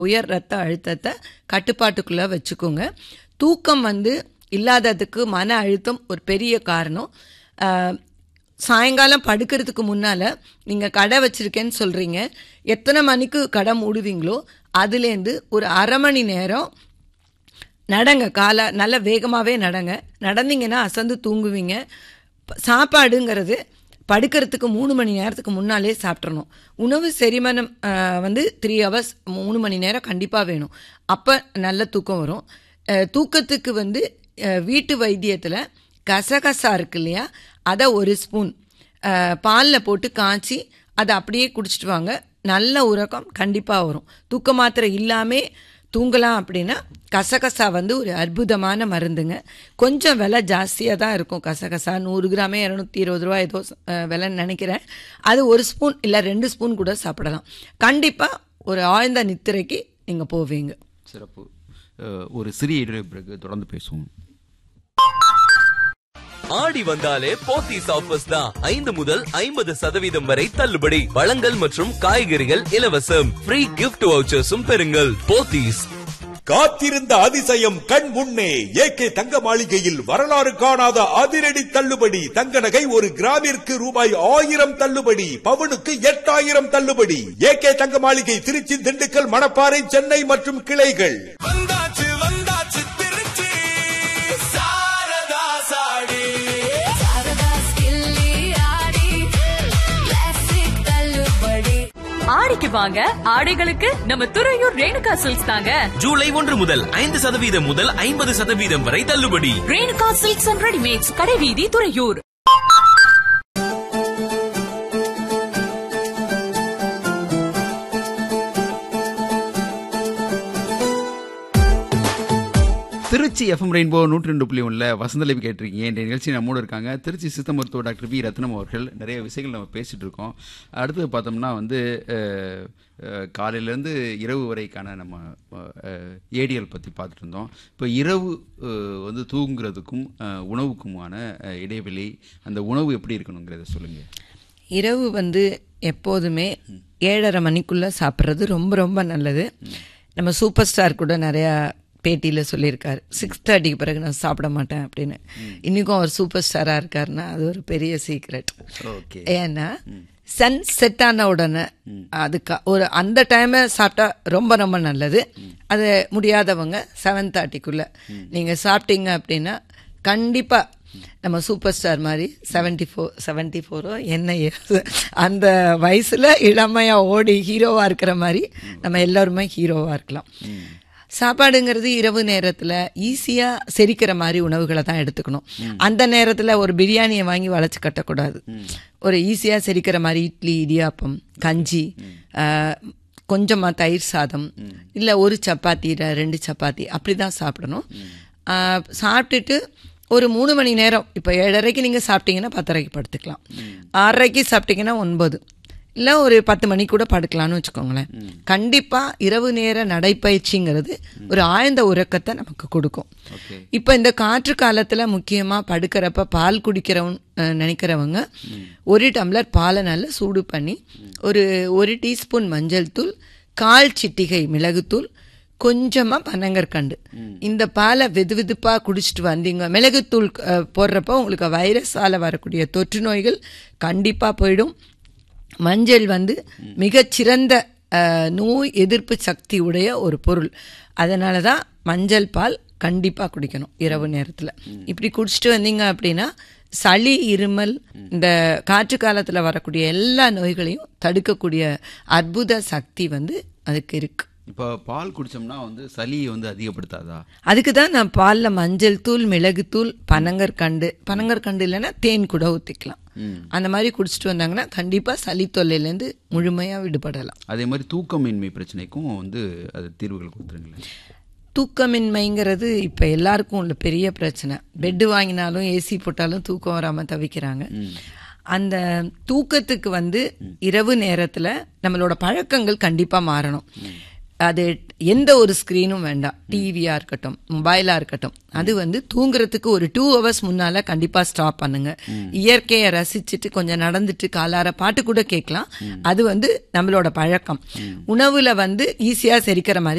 உயர் ரத்த அழுத்தத்தை கட்டுப்பாட்டுக்குள்ளே வச்சுக்கோங்க தூக்கம் வந்து இல்லாததுக்கு மன அழுத்தம் ஒரு பெரிய காரணம் ஆஹ், சாயங்காலம் படுக்கிறதுக்கு முன்னால் நீங்கள் கடை வச்சுருக்கேன்னு சொல்கிறீங்க எத்தனை மணிக்கு கடை மூடுவீங்களோ அதுலேருந்து ஒரு அரை மணி நேரம் நடங்க காலை நல்ல வேகமாகவே நடங்க நடந்தீங்கன்னா அசந்து தூங்குவீங்க ப- சாப்பாடுங்கிறது படுக்கிறதுக்கு மூணு மணி நேரத்துக்கு முன்னாலே சாப்பிட்றணும் உணவு செரிமானம் ஆஹ், வந்து த்ரீ ஹவர்ஸ் மூணு மணி நேரம் கண்டிப்பாக வேணும் அப்போ நல்ல தூக்கம் வரும் ஆஹ், தூக்கத்துக்கு வந்து ஆஹ், வீட்டு வைத்தியத்தில் கசகசா இருக்கு இல்லையா அதை ஒரு ஸ்பூன் பாலில் போட்டு காய்ச்சி அதை அப்படியே குடிச்சிட்டு வாங்க நல்ல உறக்கம் கண்டிப்பாக வரும் தூக்க மாத்திரை இல்லாமல் தூங்கலாம் அப்படின்னா கசகசா வந்து ஒரு அற்புதமான மருந்துங்க கொஞ்சம் விலை ஜாஸ்தியாக தான் இருக்கும் கசகசா நூறு கிராமே இரநூத்தி இருபது ரூபா ஏதோ அஹ், விலைன்னு நினைக்கிறேன் அது ஒரு ஸ்பூன் இல்லை ரெண்டு ஸ்பூன் கூட சாப்பிடலாம் கண்டிப்பாக ஒரு ஆழ்ந்த நித்திரைக்கு நீங்கள் போவீங்க சிறப்பு அஹ், ஒரு சிறிய இடைவெளி பிறகு தொடர்ந்து பேசுவோம் ஆடி வந்தாலே போத்தீஸ் ஆஃபர்ஸ் தான் ஐந்து முதல் ஐம்பது சதவீதம் வரை தள்ளுபடி பழங்கள் மற்றும் காய்கறிகள் இலவசம் ஃப்ரீ கிஃப்ட் வவுச்சர்ஸும் பெறுங்கள் போத்தீஸ் காத்திருந்த அதிசயம் கண் முன்னே ஏகே தங்க மாளிகையில் வரலாறு காணாத அதிரடி தள்ளுபடி தங்க நகை ஒரு கிராமிற்கு ரூபாய் ஆயிரம் தள்ளுபடி பவுனுக்கு எட்டாயிரம் தள்ளுபடி ஏகே தங்க மாளிகை திருச்சி திண்டுக்கல் மணப்பாறை சென்னை மற்றும் கிளைகள் வந்தாச்சு வந்தாச்சு திருச்சி சாரதா சாடி ஆடிக்கு வாங்க ஆடைகளுக்கு நம்ம துறையூர் ரேணுகா சில்க்ஸ் தாங்க ஜூலை ஒன்று முதல் ஐந்து சதவீதம் முதல் ஐம்பது சதவீதம் வரை தள்ளுபடி ரேணுகா சில்க்ஸ் அண்ட் ரெடிமேட்ஸ் கடைவீதி துறையூர் திருச்சி எஃப்எம் ரெயின்போ நூற்றி ரெண்டு புள்ளி ஒன்றில் வசந்தலைவி கேட்டிருக்கீங்க இந்த நிகழ்ச்சி நம்மோடு இருக்காங்க திருச்சி சித்த மருத்துவர் டாக்டர் வி ரத்னம் அவர்கள் நிறைய விஷயங்கள் நம்ம பேசிட்டு இருக்கோம் அடுத்தது பார்த்தோம்னா வந்து அஹ், அஹ், காலையிலேருந்து இரவு வரைக்கான நம்ம ஏடிஎல் பற்றி பார்த்துட்டு இருந்தோம் இப்போ இரவு அஹ், வந்து தூங்குறதுக்கும் அஹ், உணவுக்குமான அஹ், இடைவெளி அந்த உணவு எப்படி இருக்கணுங்கிறத சொல்லுங்கள் இரவு வந்து எப்போதுமே ஏழரை மணிக்குள்ளே சாப்பிட்றது ரொம்ப ரொம்ப நல்லது நம்ம சூப்பர் ஸ்டார் கூட நிறையா பேட்டியில் சொல்லியிருக்காரு சிக்ஸ் தேர்ட்டிக்கு பிறகு நான் சாப்பிட மாட்டேன் அப்படின்னு இன்றைக்கும் அவர் சூப்பர் ஸ்டாராக இருக்காருன்னா அது ஒரு பெரிய சீக்ரெட் ஓகே ஏன்னா சன் செட் ஆன உடனே அதுக்கு ஒரு அந்த டைமை சாப்பிட்டா ரொம்ப ரொம்ப நல்லது அது முடியாதவங்க செவன் தேர்ட்டிக்குள்ளே நீங்கள் சாப்பிட்டீங்க அப்படின்னா கண்டிப்பாக நம்ம சூப்பர் ஸ்டார் மாதிரி செவன்ட்டி ஃபோர் செவன்ட்டி ஃபோரோ என்ன years, அந்த வயசில் இளமையாக ஓடி ஹீரோவாக இருக்கிற மாதிரி நம்ம எல்லாருமே ஹீரோவாக இருக்கலாம் சாப்பாடுங்கிறது இரவு நேரத்தில் ஈஸியாக செரிக்கிற மாதிரி உணவுகளை தான் எடுத்துக்கணும் அந்த நேரத்தில் ஒரு பிரியாணியை வாங்கி வளைச்சு கட்டக்கூடாது ஒரு ஈஸியாக செரிக்கிற மாதிரி இட்லி இடியாப்பம் கஞ்சி கொஞ்சமாக தயிர் சாதம் இல்லை ஒரு சப்பாத்தி இல்லை ரெண்டு சப்பாத்தி அப்படி தான் சாப்பிடணும் ஆஹ் சாப்பிட்டுட்டு ஒரு மூணு மணி நேரம் இப்போ ஏழரைக்கு நீங்கள் சாப்பிட்டீங்கன்னா பத்தரைக்கு படுத்துக்கலாம் ஆறரைக்கு சாப்பிட்டீங்கன்னா ஒன்பது இல்லை ஒரு பத்து மணி கூட படுக்கலாம்னு வச்சுக்கோங்களேன் கண்டிப்பாக இரவு நேர நடைப்பயிற்சிங்கிறது ஒரு ஆழ்ந்த உறக்கத்தை நமக்கு கொடுக்கும் ஓகே இப்போ இந்த காற்று காலத்தில் முக்கியமாக படுக்கிறப்ப பால் குடிக்கிறவன் அஹ், நினைக்கிறவங்க ஒரு டம்ளர் பாலை நல்லா சூடு பண்ணி ஒரு ஒரு டீஸ்பூன் மஞ்சள் தூள் கால் சிட்டிகை மிளகுத்தூள் கொஞ்சமாக பனங்கற்கண்டு இந்த பாலை வெது வெதுப்பாக குடிச்சிட்டு வந்தீங்க மிளகுத்தூள் அஹ், போடுறப்போ உங்களுக்கு வைரஸால் வரக்கூடிய தொற்று நோய்கள் கண்டிப்பாக போயிடும் மஞ்சள் வந்து மிகச்சிறந்த அஹ், நோய் எதிர்ப்பு சக்தி உடைய ஒரு பொருள் அதனால தான் மஞ்சள் பால் கண்டிப்பாக குடிக்கணும் இரவு நேரத்தில் இப்படி குடிச்சிட்டு வந்தீங்க அப்படின்னா சளி இருமல் இந்த காற்று காலத்தில் வரக்கூடிய எல்லா நோய்களையும் தடுக்கக்கூடிய அற்புத சக்தி வந்து அதுக்கு இருக்கு இப்போ பால் குடிச்சோம்னா வந்து சளியை வந்து அதிகப்படுத்தாதா அதுக்கு தான் நான் பாலில் மஞ்சள் தூள் மிளகுத்தூள் பனங்கற்கண்டு பனங்கற்கண்டு இல்லைன்னா தேன் கூட ஊற்றிக்கலாம் அந்த மாதிரி குடிச்சிட்டு வந்தாங்கன்னா கண்டிப்பாக சளி தொல்லையிலேருந்து முழுமையாக விடுபடலாம் அதே மாதிரி தூக்கமின்மை பிரச்சனைக்கும் வந்து அது தீர்வுகள் கொடுத்துருங்களேன் தூக்கமின்மைங்கிறது இப்போ எல்லாருக்கும் உள்ள பெரிய பிரச்சனை பெட்டு வாங்கினாலும் ஏசி போட்டாலும் தூக்கம் வராமல் தவிக்கிறாங்க அந்த தூக்கத்துக்கு வந்து இரவு நேரத்தில் நம்மளோட பழக்கங்கள் கண்டிப்பாக மாறணும் அது எந்த ஒரு ஸ்க்ரீனும் வேண்டாம் டிவியா இருக்கட்டும் மொபைலா இருக்கட்டும் அது வந்து தூங்குறதுக்கு ஒரு டூ ஹவர்ஸ் முன்னால கண்டிப்பா ஸ்டாப் பண்ணுங்க இயற்கையை ரசிச்சுட்டு கொஞ்சம் நடந்துட்டு காலார பாட்டு கூட கேட்கலாம் அது வந்து நம்மளோட பழக்கம் உணவுல வந்து ஈஸியா செரிக்கிற மாதிரி